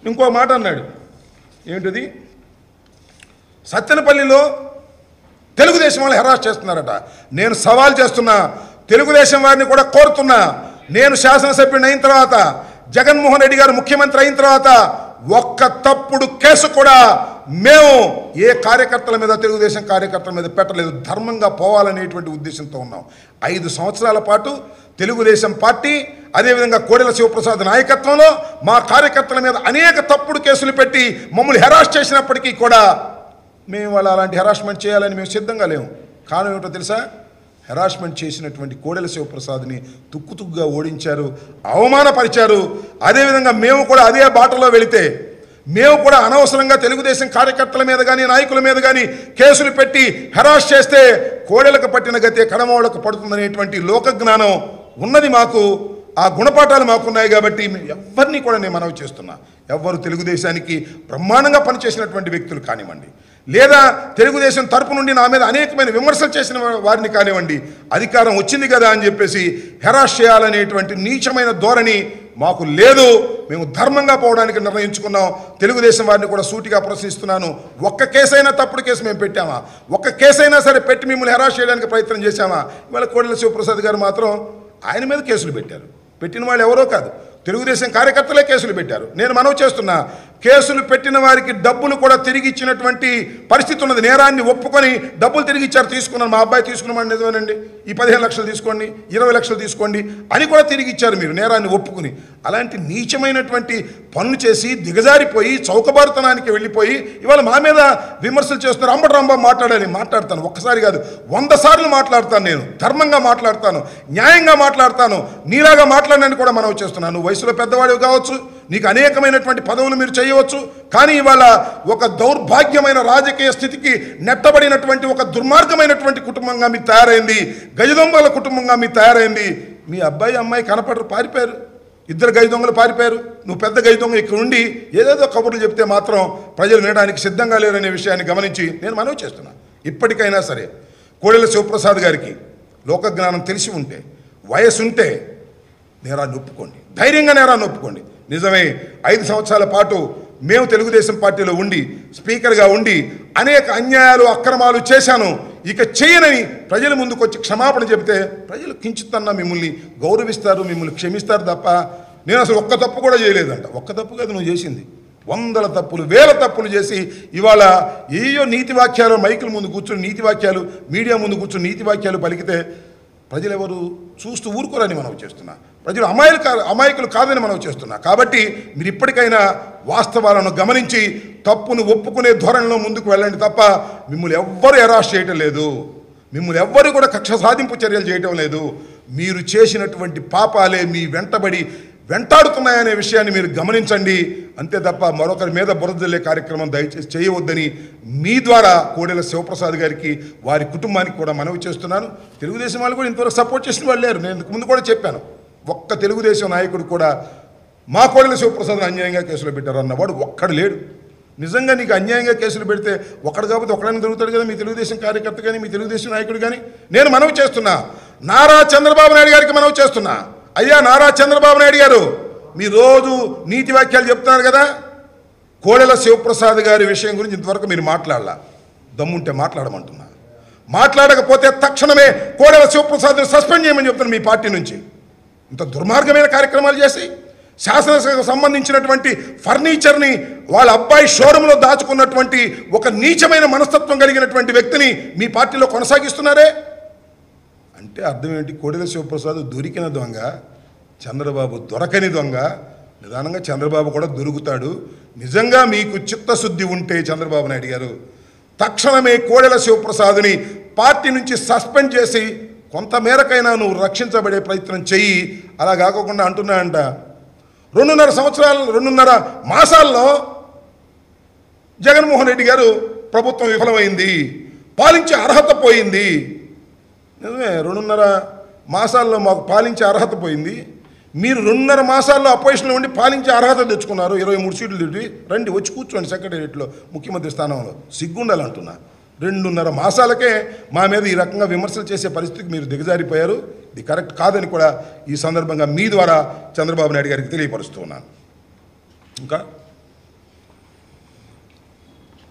ఇంకో మాట అన్నాడు ఏంటిది సత్తెనపల్లిలో తెలుగుదేశం వాళ్ళు హెరాస్ చేస్తున్నారట నేను సవాల్ చేస్తున్నా తెలుగుదేశం వారిని కూడా కోరుతున్నా నేను శాసనసభ్యుడిని అయిన తర్వాత జగన్మోహన్ రెడ్డి గారు ముఖ్యమంత్రి అయిన తర్వాత ఒక్క తప్పుడు కేసు కూడా మేము ఏ కార్యకర్తల మీద తెలుగుదేశం కార్యకర్తల మీద పెట్టలేదు ధర్మంగా పోవాలనేటువంటి ఉద్దేశంతో ఉన్నాం ఐదు సంవత్సరాల పాటు తెలుగుదేశం పార్టీ అదేవిధంగా కోడెల శివప్రసాద్ నాయకత్వంలో మా కార్యకర్తల మీద అనేక తప్పుడు కేసులు పెట్టి మమ్మల్ని హెరాస్ చేసినప్పటికీ కూడా మేము వాళ్ళు అలాంటి హెరాస్మెంట్ చేయాలని మేము సిద్ధంగా లేము కారణం ఏమిటో తెలుసా హెరాస్మెంట్ చేసినటువంటి కోడెల శివప్రసాద్ని తుక్కు తుక్కుగా ఓడించారు అవమానపరిచారు అదేవిధంగా మేము కూడా అదే బాటలో వెళితే మేము కూడా అనవసరంగా తెలుగుదేశం కార్యకర్తల మీద కానీ నాయకుల మీద కానీ కేసులు పెట్టి హెరాస్ చేస్తే కోడెలకు పట్టిన గతే కడమోళ్ళకు పడుతుందనేటువంటి లోకజ్ఞానం ఉన్నది మాకు ఆ గుణపాఠాలు మాకున్నాయి కాబట్టి మేము ఎవరిని కూడా నేను మనవి చేస్తున్నా ఎవ్వరు తెలుగుదేశానికి బ్రహ్మాండంగా పనిచేసినటువంటి వ్యక్తులు కానివ్వండి లేదా తెలుగుదేశం తరపు నుండి నా మీద అనేకమైన విమర్శలు చేసిన వారిని కానివ్వండి అధికారం వచ్చింది కదా అని చెప్పేసి హెరాస్ చేయాలనేటువంటి నీచమైన ధోరణి మాకు లేదు మేము ధర్మంగా పోవడానికి నిర్ణయించుకున్నాం తెలుగుదేశం వారిని కూడా సూటిగా ప్రశ్నిస్తున్నాను ఒక్క కేసైనా తప్పుడు కేసు మేము పెట్టామా ఒక్క కేసైనా సరే పెట్టి మిమ్మల్ని హెరాస్ చేయడానికి ప్రయత్నం చేశామా ఇవాళ కోడెల శివప్రసాద్ గారు మాత్రం ఆయన మీద కేసులు పెట్టారు పెట్టిన వాళ్ళు ఎవరో కాదు తెలుగుదేశం కార్యకర్తలే కేసులు పెట్టారు నేను మనవి చేస్తున్నా కేసులు పెట్టిన వారికి డబ్బులు కూడా తిరిగి ఇచ్చినటువంటి పరిస్థితి ఉన్నది నేరాన్ని ఒప్పుకొని డబ్బులు తిరిగి ఇచ్చారు తీసుకున్నాను మా అబ్బాయి తీసుకున్నామని నిజమేనండి ఈ పదిహేను లక్షలు తీసుకోండి ఇరవై లక్షలు తీసుకోండి అని కూడా తిరిగి ఇచ్చారు మీరు నేరాన్ని ఒప్పుకుని అలాంటి నీచమైనటువంటి పనులు చేసి దిగజారిపోయి చౌకబారుతనానికి వెళ్ళిపోయి ఇవాళ మా మీద విమర్శలు చేస్తున్నారు అంబటి రాంబాబు మాట్లాడాలి మాట్లాడతాను ఒక్కసారి కాదు వంద సార్లు మాట్లాడతాను నేను ధర్మంగా మాట్లాడతాను న్యాయంగా మాట్లాడతాను నీలాగా మాట్లాడనని కూడా మనం చేస్తున్నాను నువ్వు వయసులో పెద్దవాడివి కావచ్చు నీకు అనేకమైనటువంటి పదవులు మీరు చేయవచ్చు కానీ ఇవాళ ఒక దౌర్భాగ్యమైన రాజకీయ స్థితికి నెట్టబడినటువంటి ఒక దుర్మార్గమైనటువంటి కుటుంబంగా మీ తయారైంది గజదొంగల కుటుంబంగా మీ తయారైంది మీ అబ్బాయి అమ్మాయి కనపడరు పారిపోయారు ఇద్దరు గై దొంగలు పారిపోయారు నువ్వు పెద్ద గై దొంగ ఇక్కడ ఉండి ఏదేదో కబుర్లు చెప్తే మాత్రం ప్రజలు వినడానికి సిద్ధంగా లేరనే విషయాన్ని గమనించి నేను మనవి చేస్తున్నా ఇప్పటికైనా సరే కోడెల శివప్రసాద్ గారికి లోకజ్ఞానం తెలిసి ఉంటే వయసు ఉంటే నేరాన్ని ఒప్పుకోండి ధైర్యంగా నేరాన్ని ఒప్పుకోండి నిజమే ఐదు సంవత్సరాల పాటు మేము తెలుగుదేశం పార్టీలో ఉండి స్పీకర్గా ఉండి అనేక అన్యాయాలు అక్రమాలు చేశాను ఇక చేయనని ప్రజల ముందుకు వచ్చి క్షమాపణ చెబితే ప్రజలు కించితన్నా మిమ్మల్ని గౌరవిస్తారు మిమ్మల్ని క్షమిస్తారు తప్ప నేను అసలు ఒక్క తప్పు కూడా చేయలేదంట ఒక్క తప్పు కాదు నువ్వు చేసింది వందల తప్పులు వేల తప్పులు చేసి ఇవాళ ఏయో నీతి వాక్యాలు మైకుల ముందు కూర్చొని నీతి వాక్యాలు మీడియా ముందు కూర్చొని నీతి వాక్యాలు పలికితే ప్రజలు ఎవరు చూస్తూ ఊరుకోరని మనం చేస్తున్నా ప్రజలు అమాయకులు కా అమాయకులు కాదని మనం చేస్తున్నా కాబట్టి మీరు ఇప్పటికైనా వాస్తవాలను గమనించి తప్పును ఒప్పుకునే ధోరణిలో ముందుకు వెళ్ళండి తప్ప మిమ్మల్ని ఎవ్వరు ఎరాస్ చేయటం లేదు మిమ్మల్ని ఎవ్వరు కూడా కక్ష సాధింపు చర్యలు చేయటం లేదు మీరు చేసినటువంటి పాపాలే మీ వెంటబడి వెంటాడుతున్నాయనే విషయాన్ని మీరు గమనించండి అంతే తప్ప మరొకరి మీద బురదల్లే కార్యక్రమం దయచేసి చేయవద్దని మీ ద్వారా కోడెల శివప్రసాద్ గారికి వారి కుటుంబానికి కూడా మనవి చేస్తున్నాను తెలుగుదేశం వాళ్ళు కూడా ఇంతవరకు సపోర్ట్ చేసిన వాళ్ళు లేరు నేను ఇంతకు ముందు కూడా చెప్పాను ఒక్క తెలుగుదేశం నాయకుడు కూడా మా కోడెల శివప్రసాద్ అన్యాయంగా కేసులు పెట్టారు అన్నవాడు ఒక్కడు లేడు నిజంగా నీకు అన్యాయంగా కేసులు పెడితే ఒకడు కాకపోతే ఒకడైనా దొరుకుతాడు కదా మీ తెలుగుదేశం కార్యకర్త కానీ మీ తెలుగుదేశం నాయకుడు కానీ నేను మనవి చేస్తున్నా నారా చంద్రబాబు నాయుడు గారికి మనవి చేస్తున్నా అయ్యా నారా చంద్రబాబు నాయుడు గారు మీ రోజు నీతి వాక్యాలు చెప్తున్నారు కదా కోడెల శివప్రసాద్ గారి విషయం గురించి ఇంతవరకు మీరు మాట్లాడాల దమ్ముంటే మాట్లాడమంటున్నా మాట్లాడకపోతే తక్షణమే కోడెల శివప్రసాద్ని సస్పెండ్ చేయమని చెప్తున్నాను మీ పార్టీ నుంచి ఇంత దుర్మార్గమైన కార్యక్రమాలు చేసి శాసనసభకు సంబంధించినటువంటి ఫర్నిచర్ని వాళ్ళ అబ్బాయి షోరూంలో దాచుకున్నటువంటి ఒక నీచమైన మనస్తత్వం కలిగినటువంటి వ్యక్తిని మీ పార్టీలో కొనసాగిస్తున్నారే అంటే అర్థం ఏంటి కోడెల శివప్రసాద్ దొరికిన దొంగ చంద్రబాబు దొరకని దొంగ నిదానంగా చంద్రబాబు కూడా దొరుకుతాడు నిజంగా మీకు చిత్తశుద్ధి ఉంటే చంద్రబాబు నాయుడు గారు తక్షణమే కోడెల శివప్రసాద్ని పార్టీ నుంచి సస్పెండ్ చేసి కొంత మేరకైనా నువ్వు రక్షించబడే ప్రయత్నం చెయ్యి అలా కాకుండా అంటున్నా అంట రెండున్నర సంవత్సరాలు రెండున్నర మాసాల్లో జగన్మోహన్ రెడ్డి గారు ప్రభుత్వం విఫలమైంది పాలించే అర్హత పోయింది నిజమే రెండున్నర మాసాల్లో మాకు పాలించే అర్హత పోయింది మీరు రెండున్నర మాసాల్లో అపోజిషన్లో ఉండి పాలించే అర్హత తెచ్చుకున్నారు ఇరవై మూడు సీట్లు తిరిగి రండి వచ్చి కూర్చోండి సెక్రటేరియట్లో ముఖ్యమంత్రి స్థానంలో సిగ్గుండాలంటున్నా రెండున్నర మాసాలకే మా మీద ఈ రకంగా విమర్శలు చేసే పరిస్థితికి మీరు దిగజారిపోయారు ఇది కరెక్ట్ కాదని కూడా ఈ సందర్భంగా మీ ద్వారా చంద్రబాబు నాయుడు గారికి తెలియపరుస్తూ ఉన్నాను ఇంకా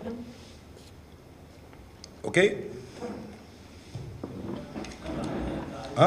ఓకే ఆ?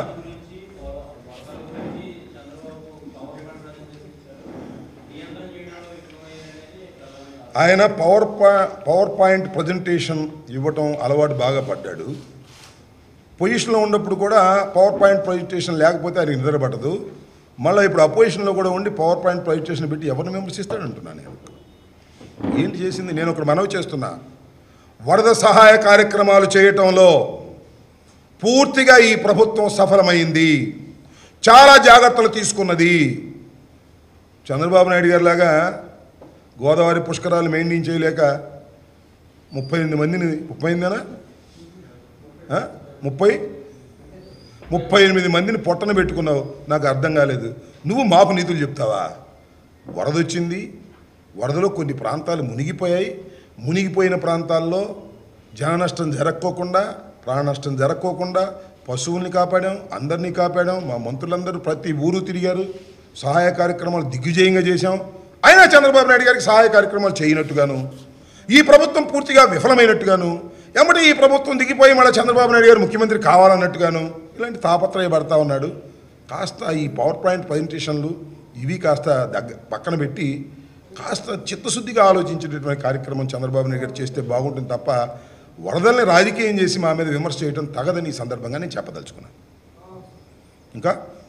ఆయన పవర్ పా పవర్ పాయింట్ ప్రజెంటేషన్ ఇవ్వటం అలవాటు బాగా పడ్డాడు పొజిషన్లో ఉన్నప్పుడు కూడా పవర్ పాయింట్ ప్రజెంటేషన్ లేకపోతే ఆయన నిద్ర పట్టదు మళ్ళీ ఇప్పుడు అపోజిషన్లో కూడా ఉండి పవర్ పాయింట్ ప్రజెంటేషన్ పెట్టి ఎవరిని విమర్శిస్తాడు అంటున్నాను నేను ఏంటి చేసింది నేను ఒకటి మనవి చేస్తున్నా వరద సహాయ కార్యక్రమాలు చేయటంలో పూర్తిగా ఈ ప్రభుత్వం సఫలమైంది చాలా జాగ్రత్తలు తీసుకున్నది చంద్రబాబు నాయుడు గారి లాగా గోదావరి పుష్కరాలు మెయింటైన్ చేయలేక ముప్పై ఎనిమిది మందిని ముప్పై ఎనిమిదేనా ఆ? ముప్పై ముప్పై ఎనిమిది మందిని పొట్టన పెట్టుకున్నావు నాకు అర్థం కాలేదు నువ్వు మాకు నీతులు చెప్తావా వరద వచ్చింది వరదలో కొన్ని ప్రాంతాలు మునిగిపోయాయి మునిగిపోయిన ప్రాంతాల్లో జన నష్టం జరక్కోకుండా ప్రాణ నష్టం జరక్కోకుండా పశువుల్ని కాపాడాం అందరినీ కాపాడాం మా మంత్రులందరూ ప్రతి ఊరు తిరిగారు సహాయ కార్యక్రమాలు దిగ్విజయంగా చేశాం అయినా చంద్రబాబు నాయుడు గారికి సహాయ కార్యక్రమాలు చేయనట్టుగాను ఈ ప్రభుత్వం పూర్తిగా విఫలమైనట్టుగాను ఎమ్మటి ఈ ప్రభుత్వం దిగిపోయి మళ్ళీ చంద్రబాబు నాయుడు గారు ముఖ్యమంత్రి కావాలన్నట్టుగాను ఇలాంటి తాపత్రయపడతా ఉన్నాడు కాస్త ఈ పవర్ పాయింట్ ప్రజెంటేషన్లు ఇవి కాస్త దగ్గ పక్కన పెట్టి కాస్త చిత్తశుద్ధిగా ఆలోచించేటటువంటి కార్యక్రమం చంద్రబాబు నాయుడు గారు చేస్తే బాగుంటుంది తప్ప వరదల్ని రాజకీయం చేసి మా మీద విమర్శ చేయడం తగదని ఈ సందర్భంగా నేను చెప్పదలుచుకున్నాను ఇంకా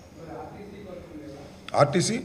ఆర్టీసీ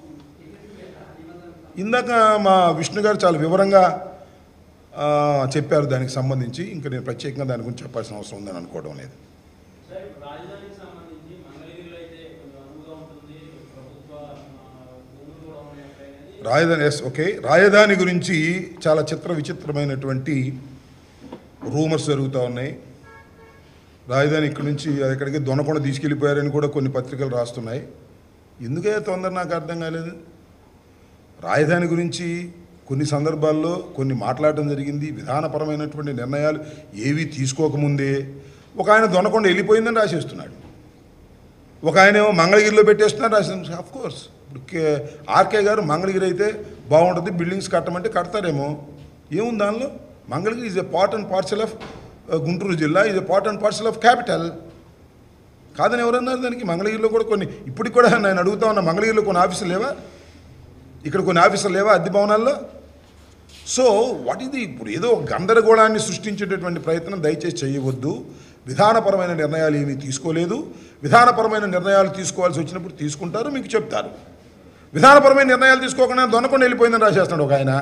ఇందాక మా విష్ణు గారు చాలా వివరంగా ఆ, చెప్పారు దానికి సంబంధించి ఇంకా నేను ప్రత్యేకంగా దాని గురించి చెప్పాల్సిన అవసరం ఉందని అనుకోవడం లేదు సార్ రాజధానికి సంబంధించి మంగళగిరిలో అయితే కొంచెం అనువుగా ఉంటుంది ప్రభుత్వ ఆ, భూములు కూడా ఉన్నాయి అక్కడ అనేది రాజధాని ఎస్ ఓకే రాజధాని గురించి చాలా చిత్ర విచిత్రమైనటువంటి రూమర్స్ జరుగుతూ ఉన్నాయి రాజధాని ఇక్కడి నుంచి అది ఎక్కడికి దొనకొండ తీసుకెళ్ళిపోయారని కూడా కొన్ని పత్రికలు రాస్తున్నాయి ఎందుకే తొందర నాకు అర్థం కాలేదు రాజధాని గురించి కొన్ని సందర్భాల్లో కొన్ని మాట్లాడడం జరిగింది విధానపరమైనటువంటి నిర్ణయాలు ఏవి తీసుకోకముందే ఒక ఆయన దొనకొండ వెళ్ళిపోయిందని రాసేస్తున్నాడు ఒక ఆయన ఏమో మంగళగిరిలో పెట్టేస్తున్నారు రాసిన ఆఫ్ కోర్స్ ఇప్పుడు కే ఆర్కే గారు మంగళగిరి అయితే బాగుంటుంది బిల్డింగ్స్ కట్టమంటే కడతారేమో ఏముంది దానిలో Mangalagiri is a part and parcel of Guntur జిల్లా is a part and parcel of capital కాదని ఎవరన్నారు దానికి మంగళగిరిలో కూడా కొన్ని ఇప్పటికి కూడా నేను అడుగుతా ఉన్నా మంగళగిరిలో కొన్ని ఆఫీసులు లేవా ఇక్కడ కొన్ని ఆఫీసులు లేవా అద్దె భవనాల్లో సో వాట్ ఇది ఇప్పుడు ఏదో ఒక గందరగోళాన్ని సృష్టించేటటువంటి ప్రయత్నం దయచేసి చేయవద్దు విధానపరమైన నిర్ణయాలు ఏమీ తీసుకోలేదు విధానపరమైన నిర్ణయాలు తీసుకోవాల్సి వచ్చినప్పుడు తీసుకుంటారు మీకు చెప్తారు విధానపరమైన నిర్ణయాలు తీసుకోకుండా దొనకుండా వెళ్ళిపోయిందని రాసేస్తున్నాడు ఒక ఆయన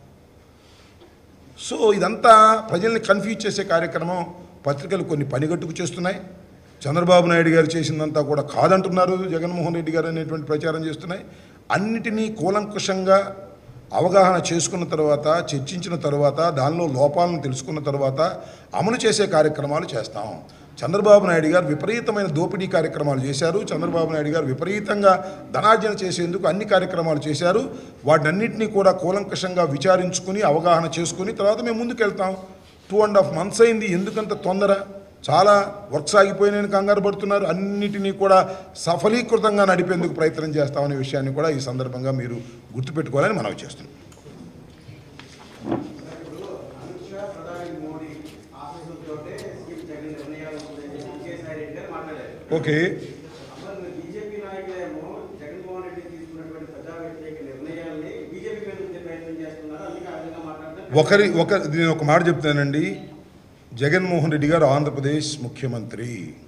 సో ఇదంతా ప్రజల్ని కన్ఫ్యూజ్ చేసే కార్యక్రమం పత్రికలు కొన్ని పనిగట్టుకు చేస్తున్నాయి చంద్రబాబు నాయుడు గారు చేసిందంతా కూడా కాదంటున్నారు జగన్మోహన్ రెడ్డి గారు అనేటువంటి ప్రచారం చేస్తున్నాయి అన్నిటినీ కూలంకుషంగా అవగాహన చేసుకున్న తర్వాత చర్చించిన తర్వాత దానిలో లోపాలను తెలుసుకున్న తర్వాత అమలు చేసే కార్యక్రమాలు చేస్తాం చంద్రబాబు నాయుడు గారు విపరీతమైన దోపిడీ కార్యక్రమాలు చేశారు చంద్రబాబు నాయుడు గారు విపరీతంగా ధనార్జన చేసేందుకు అన్ని కార్యక్రమాలు చేశారు వాటినన్నింటినీ కూడా కూలంకషంగా విచారించుకుని అవగాహన చేసుకుని తర్వాత మేము ముందుకెళ్తాం టూ అండ్ హాఫ్ మంత్స్ అయింది ఎందుకంత తొందర చాలా వర్క్స్ ఆగిపోయినాయని కంగారు పడుతున్నారు అన్నిటినీ కూడా సఫలీకృతంగా నడిపేందుకు ప్రయత్నం చేస్తామనే విషయాన్ని కూడా ఈ సందర్భంగా మీరు గుర్తుపెట్టుకోవాలని మనవి చేస్తున్నాం ఇప్పుడు అమిత్ షా ప్రధాని మోడీ ఆఫీసులతోటే సీఎం జగన్ నిర్ణయాలు ఉందని విజయసాయి రెడ్డి గారు మాట్లాడారు ఓకే అసలు బీజేపీ నాయకులేమో జగన్మోహన్ రెడ్డి తీసుకున్నటువంటి ప్రజా వ్యతిరేక నిర్ణయాల్ని బీజేపీ మీద ఉంచే ప్రయత్నం చేస్తున్నారు అందుకే ఆ విధంగా మాట్లాడతారు ఒకరి ఒక నేను ఒక మాట చెప్తానండి జగన్మోహన్ రెడ్డి గారు ఆంధ్రప్రదేశ్ ముఖ్యమంత్రి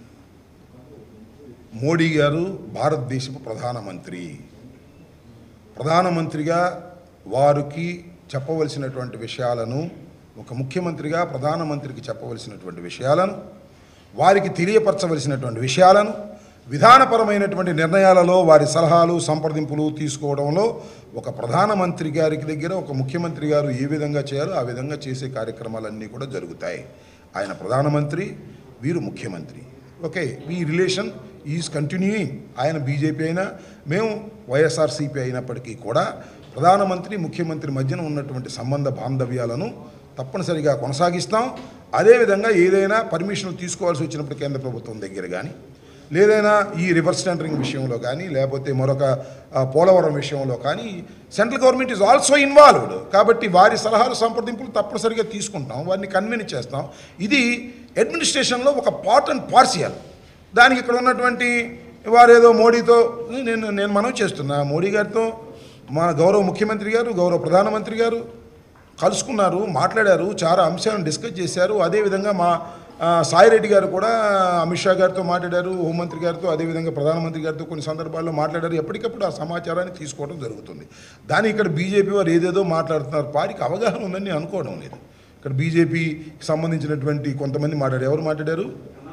మోడీ గారు భారతదేశపు ప్రధానమంత్రి ప్రధానమంత్రిగా వారికి చెప్పవలసినటువంటి విషయాలను ఒక ముఖ్యమంత్రిగా ప్రధానమంత్రికి చెప్పవలసినటువంటి విషయాలను వారికి తెలియపరచవలసినటువంటి విషయాలను విధానపరమైనటువంటి నిర్ణయాలలో వారి సలహాలు సంప్రదింపులు తీసుకోవడంలో ఒక ప్రధానమంత్రి గారికి దగ్గర ఒక ముఖ్యమంత్రి గారు ఏ విధంగా చేయాలో ఆ విధంగా చేసే కార్యక్రమాలన్నీ కూడా జరుగుతాయి ఆయన ప్రధానమంత్రి వీరు ముఖ్యమంత్రి ఓకే ఈ రిలేషన్ ఈజ్ కంటిన్యూయింగ్ ఆయన బీజేపీ అయినా మేము వైఎస్ఆర్సీపీ అయినప్పటికీ కూడా ప్రధానమంత్రి ముఖ్యమంత్రి మధ్యన ఉన్నటువంటి సంబంధ బాంధవ్యాలను తప్పనిసరిగా కొనసాగిస్తాం అదేవిధంగా ఏదైనా పర్మిషన్లు తీసుకోవాల్సి వచ్చినప్పుడు కేంద్ర ప్రభుత్వం దగ్గర కానీ లేదైనా ఈ రివర్స్ టెండరింగ్ విషయంలో కానీ లేకపోతే మరొక ఆ, పోలవరం విషయంలో కానీ central government is also involved కాబట్టి వారి సలహాలు సంప్రదింపులు తప్పనిసరిగా తీసుకుంటాం వారిని కన్విన్స్ చేస్తాం ఇది అడ్మినిస్ట్రేషన్లో ఒక పార్ట్ అండ్ పార్సియల్ దానికి ఇక్కడ ఉన్నటువంటి వారేదో మోడీతో నేను నేను మనం చేస్తున్నా మోడీ గారితో మా గౌరవ ముఖ్యమంత్రి గారు గౌరవ ప్రధానమంత్రి గారు కలుసుకున్నారు మాట్లాడారు చాలా అంశాలను డిస్కస్ చేశారు అదేవిధంగా మా ఆ, సాయిరెడ్డి గారు కూడా అమిత్ షా గారితో మాట్లాడారు హోంమంత్రి గారితో అదేవిధంగా ప్రధానమంత్రి గారితో కొన్ని సందర్భాల్లో మాట్లాడారు ఎప్పటికప్పుడు ఆ సమాచారాన్ని తీసుకోవడం జరుగుతుంది దాని ఇక్కడ బీజేపీ వారు ఏదేదో మాట్లాడుతున్నారు వారికి అవగాహన ఉందని నేను అనుకోవడం లేదు ఇక్కడ బీజేపీకి సంబంధించినటువంటి కొంతమంది మాట్లాడారు ఎవరు మాట్లాడారు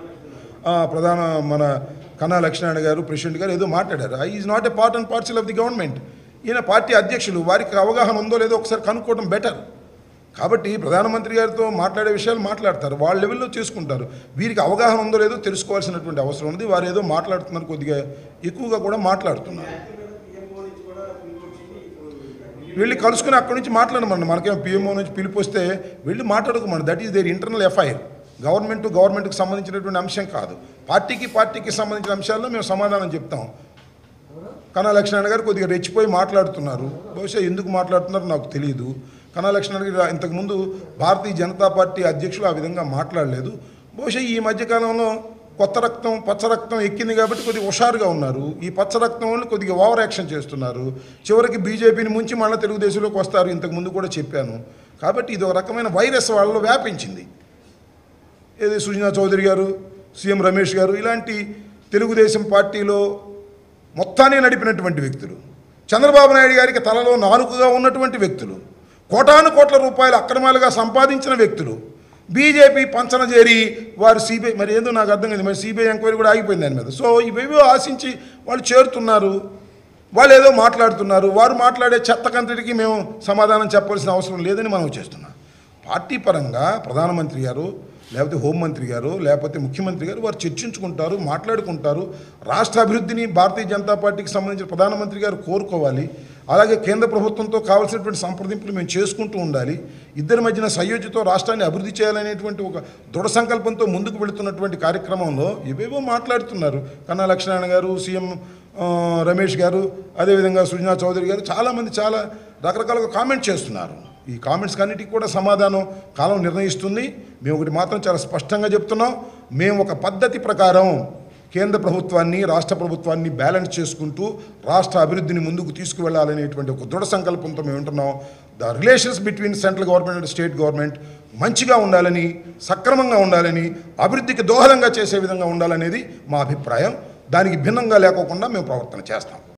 ఆ, ప్రధాన మన కన్నా లక్ష్మీనారాయణ గారు ప్రెసిడెంట్ గారు ఏదో మాట్లాడారు I is not a part and parcel of the government ఈయన పార్టీ అధ్యక్షులు వారికి అవగాహన ఉందో లేదో ఒకసారి కనుక్కోవడం బెటర్ కాబట్టి ప్రధానమంత్రి గారితో మాట్లాడే విషయాలు మాట్లాడతారు వాళ్ళ లెవెల్లో చేసుకుంటారు వీరికి అవగాహన ఉందో లేదో తెలుసుకోవాల్సినటువంటి అవసరం ఉంది వారు ఏదో మాట్లాడుతున్నారు కొద్దిగా ఎక్కువగా కూడా మాట్లాడుతున్నారు పిఎంఓ నుంచి కూడా పిలుపు వచ్చింది ఇప్పుడు వెళ్ళి కలుసుకుని అక్కడి నుంచి మాట్లాడమన్న మనకేం పిఎంఓ నుంచి పిలుపు వస్తే వెళ్ళి మాట్లాడుకోమని that is there internal FIR government గవర్నమెంట్కి సంబంధించినటువంటి అంశం కాదు పార్టీకి పార్టీకి సంబంధించిన అంశాల్లో మేము సమాధానం చెప్తాం కన్నా లక్ష్మణ గారు కొద్దిగా రెచ్చిపోయి మాట్లాడుతున్నారు బహుశా ఎందుకు మాట్లాడుతున్నారో నాకు తెలియదు కన్నా లక్ష్మణ గారు ఇంతకుముందు భారతీయ జనతా పార్టీ అధ్యక్షులు ఆ విధంగా మాట్లాడలేదు బహుశా ఈ మధ్యకాలంలో కొత్త రక్తం పచ్చ రక్తం ఎక్కింది కాబట్టి కొద్దిగా హుషారుగా ఉన్నారు ఈ పచ్చ రక్తం వాళ్ళు కొద్దిగా ఓవర్ యాక్షన్ చేస్తున్నారు చివరికి బీజేపీని ముంచి మళ్ళీ తెలుగుదేశంలోకి వస్తారు ఇంతకు ముందు కూడా చెప్పాను కాబట్టి ఇది ఒక రకమైన వైరస్ వాళ్ళలో వ్యాపించింది ఏది సుజనా చౌదరి గారు సీఎం రమేష్ గారు ఇలాంటి తెలుగుదేశం పార్టీలో మొత్తాన్ని నడిపినటువంటి వ్యక్తులు చంద్రబాబు నాయుడు గారికి తలలో నాలుకగా ఉన్నటువంటి వ్యక్తులు కోటాను కోట్ల రూపాయలు అక్రమాలుగా సంపాదించిన వ్యక్తులు బీజేపీ పంచన చేరి వారు సిబిఐ మరి ఏదో నాకు అర్థం కాదు మరి సిబిఐ ఎంక్వైరీ కూడా ఆగిపోయింది దాని మీద సో ఇవేవో ఆశించి వాళ్ళు చేరుతున్నారు వాళ్ళు ఏదో మాట్లాడుతున్నారు వారు మాట్లాడే చెత్తకంతటికి మేము సమాధానం చెప్పాల్సిన అవసరం లేదని మనం చేస్తున్నాం పార్టీ పరంగా ప్రధానమంత్రి గారు లేకపోతే హోంమంత్రి గారు లేకపోతే ముఖ్యమంత్రి గారు వారు చర్చించుకుంటారు మాట్లాడుకుంటారు రాష్ట్ర అభివృద్ధిని భారతీయ జనతా పార్టీకి సంబంధించిన ప్రధానమంత్రి గారు కోరుకోవాలి అలాగే కేంద్ర ప్రభుత్వంతో కావాల్సినటువంటి సంప్రదింపులు మేము చేసుకుంటూ ఉండాలి ఇద్దరి మధ్యన సయోధ్యతో రాష్ట్రాన్ని అభివృద్ధి చేయాలనేటువంటి ఒక దృఢ సంకల్పంతో ముందుకు వెళుతున్నటువంటి కార్యక్రమంలో ఇవేవో మాట్లాడుతున్నారు కన్నా లక్ష్మీనారాయణ గారు సీఎం ఆ, రమేష్ గారు అదేవిధంగా సుజనా చౌదరి గారు చాలామంది చాలా రకరకాలుగా కామెంట్ చేస్తున్నారు ఈ కామెంట్స్ అన్నిటికీ కూడా సమాధానం కాలం నిర్ణయిస్తుంది మేము ఒకటి మాత్రం చాలా స్పష్టంగా చెప్తున్నాం మేము ఒక పద్ధతి ప్రకారం కేంద్ర ప్రభుత్వాన్ని రాష్ట్ర ప్రభుత్వాన్ని బ్యాలెన్స్ చేసుకుంటూ రాష్ట్ర అభివృద్ధిని ముందుకు తీసుకువెళ్ళాలనేటువంటి ఒక దృఢ సంకల్పంతో మేము ఉంటున్నాం the relations between central government and state government మంచిగా ఉండాలని సక్రమంగా ఉండాలని అభివృద్ధికి దోహదంగా చేసే విధంగా ఉండాలనేది మా అభిప్రాయం దానికి భిన్నంగా లేకోకుండా మేము ప్రవర్తన చేస్తాం